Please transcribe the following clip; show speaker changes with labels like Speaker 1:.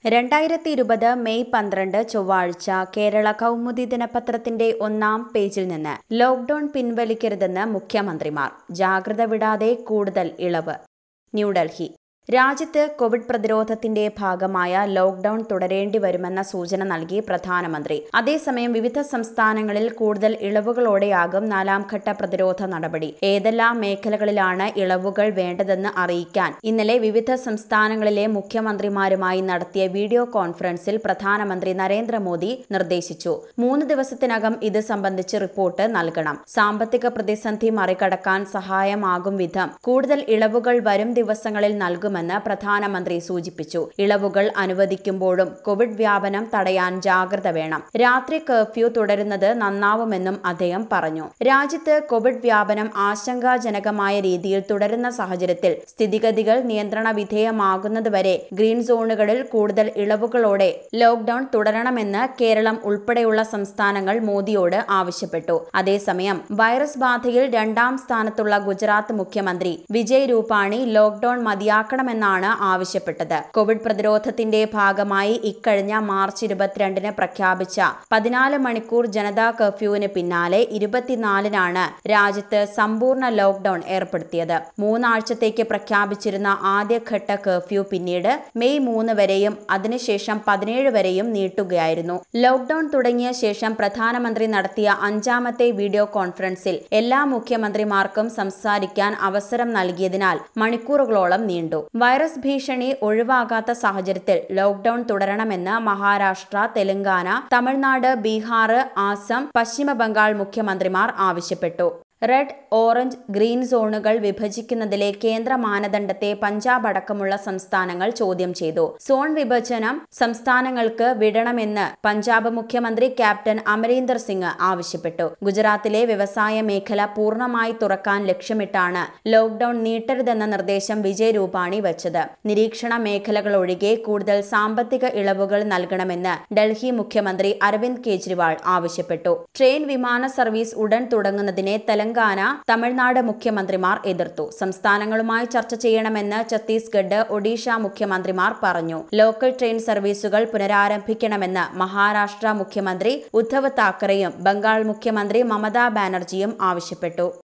Speaker 1: രണ്ടായിരത്തി ഇരുപത് മെയ് പന്ത്രണ്ട് ചൊവ്വാഴ്ച കേരള കൗമുദി ദിനപത്രത്തിന്റെ ഒന്നാം പേജിൽ നിന്ന് ലോക്ഡൌൺ പിൻവലിക്കരുതെന്ന് മുഖ്യമന്ത്രിമാർ ജാഗ്രത വിടാതെ കൂടുതൽ ഇളവ് ന്യൂഡൽഹി രാജ്യത്ത് കോവിഡ് പ്രതിരോധത്തിന്റെ ഭാഗമായ ലോക്ഡൌൺ തുടരേണ്ടി വരുമെന്ന സൂചന നൽകി പ്രധാനമന്ത്രി അതേസമയം വിവിധ സംസ്ഥാനങ്ങളിൽ കൂടുതൽ ഇളവുകളോടെയാകും നാലാം ഘട്ട പ്രതിരോധ നടപടി ഏതെല്ലാം മേഖലകളിലാണ് ഇളവുകൾ വേണ്ടതെന്ന് അറിയിക്കാൻ ഇന്നലെ വിവിധ സംസ്ഥാനങ്ങളിലെ മുഖ്യമന്ത്രിമാരുമായി നടത്തിയ വീഡിയോ കോൺഫറൻസിൽ പ്രധാനമന്ത്രി നരേന്ദ്രമോദി നിർദ്ദേശിച്ചു മൂന്ന് ദിവസത്തിനകം ഇത് സംബന്ധിച്ച് റിപ്പോർട്ട് നൽകണം സാമ്പത്തിക പ്രതിസന്ധി മറികടക്കാൻ സഹായമാകും വിധം കൂടുതൽ ഇളവുകൾ വരും ദിവസങ്ങളിൽ നൽകുമെന്ന് പ്രധാനമന്ത്രി സൂചിപ്പിച്ചു ഇളവുകൾ അനുവദിക്കുമ്പോഴും കോവിഡ് വ്യാപനം തടയാൻ ജാഗ്രത വേണം രാത്രി കർഫ്യൂ തുടരുന്നത് നന്നാവുമെന്നും അദ്ദേഹം പറഞ്ഞു രാജ്യത്ത് കോവിഡ് വ്യാപനം ആശങ്കാജനകമായ രീതിയിൽ തുടരുന്ന സാഹചര്യത്തിൽ സ്ഥിതിഗതികൾ നിയന്ത്രണ വിധേയമാകുന്നതുവരെ ഗ്രീൻ സോണുകളിൽ കൂടുതൽ ഇളവുകളോടെ ലോക്ഡൌൺ തുടരണമെന്ന് കേരളം ഉൾപ്പെടെയുള്ള സംസ്ഥാനങ്ങൾ മോദിയോട് ആവശ്യപ്പെട്ടു അതേസമയം വൈറസ് ബാധയിൽ രണ്ടാം സ്ഥാനത്തുള്ള ഗുജറാത്ത് മുഖ്യമന്ത്രി വിജയ് രൂപാണി ലോക്ഡൌൺ മതിയാക്കണമെന്നാണ് ആവശ്യപ്പെട്ടത് കോവിഡ് പ്രതിരോധത്തിന്റെ ഭാഗമായി ഇക്കഴിഞ്ഞ മാർച്ച് ഇരുപത്തിരണ്ടിന് പ്രഖ്യാപിച്ച പതിനാല് മണിക്കൂർ ജനതാ കർഫ്യൂവിന് പിന്നാലെ ഇരുപത്തിനാലിനാണ് രാജ്യത്ത് സമ്പൂർണ്ണ ലോക്ഡൌൺ ഏർപ്പെടുത്തിയത് മൂന്നാഴ്ചത്തേക്ക് പ്രഖ്യാപിച്ചിരുന്ന ആദ്യഘട്ട കർഫ്യൂ പിന്നീട് മെയ് മൂന്ന് വരെയും അതിനുശേഷം പതിനേഴ് വരെയും നീട്ടുകയായിരുന്നു ലോക്ഡൌൺ തുടങ്ങിയ ശേഷം പ്രധാനമന്ത്രി നടത്തിയ അഞ്ചാമത്തെ വീഡിയോ കോൺഫറൻസിൽ എല്ലാ മുഖ്യമന്ത്രിമാർക്കും സംസാരിക്കാൻ അവസരം നൽകിയതിനാൽ മണിക്കൂറുകളോളം നീണ്ടു വൈറസ് ഭീഷണി ഒഴിവാകാത്ത സാഹചര്യത്തിൽ ലോക്ഡൌൺ തുടരണമെന്ന് മഹാരാഷ്ട്ര തെലങ്കാന തമിഴ്നാട് ബീഹാർ ആസം പശ്ചിമ ബംഗാൾ മുഖ്യമന്ത്രിമാർ ആവശ്യപ്പെട്ടു റെഡ് ഓറഞ്ച് ഗ്രീൻ സോണുകൾ വിഭജിക്കുന്നതിലെ കേന്ദ്ര മാനദണ്ഡത്തെ പഞ്ചാബ് അടക്കമുള്ള സംസ്ഥാനങ്ങൾ ചോദ്യം ചെയ്തു സോൺ വിഭജനം സംസ്ഥാനങ്ങൾക്ക് വിടണമെന്ന് പഞ്ചാബ് മുഖ്യമന്ത്രി ക്യാപ്റ്റൻ അമരീന്ദർ സിംഗ് ആവശ്യപ്പെട്ടു ഗുജറാത്തിലെ വ്യവസായ മേഖല പൂർണ്ണമായി തുറക്കാൻ ലക്ഷ്യമിട്ടാണ് ലോക്ഡൌൺ നീട്ടരുതെന്ന നിർദ്ദേശം വിജയ് രൂപാണി വച്ചത് നിരീക്ഷണ മേഖലകൾ ഒഴികെ കൂടുതൽ സാമ്പത്തിക ഇളവുകൾ നൽകണമെന്ന് ഡൽഹി മുഖ്യമന്ത്രി അരവിന്ദ് കെജ്രിവാൾ ആവശ്യപ്പെട്ടു ട്രെയിൻ വിമാന സർവീസ് ഉടൻ തുടങ്ങുന്നതിനെ തെലങ്കാന തമിഴ്നാട് മുഖ്യമന്ത്രിമാർ എതിർത്തു സംസ്ഥാനങ്ങളുമായി ചർച്ച ചെയ്യണമെന്ന് ഛത്തീസ്ഗഡ് ഒഡീഷ മുഖ്യമന്ത്രിമാർ പറഞ്ഞു ലോക്കൽ ട്രെയിൻ സർവീസുകൾ പുനരാരംഭിക്കണമെന്ന് മഹാരാഷ്ട്ര മുഖ്യമന്ത്രി ഉദ്ധവ് താക്കറെയും ബംഗാൾ മുഖ്യമന്ത്രി മമതാ ബാനർജിയും ആവശ്യപ്പെട്ടു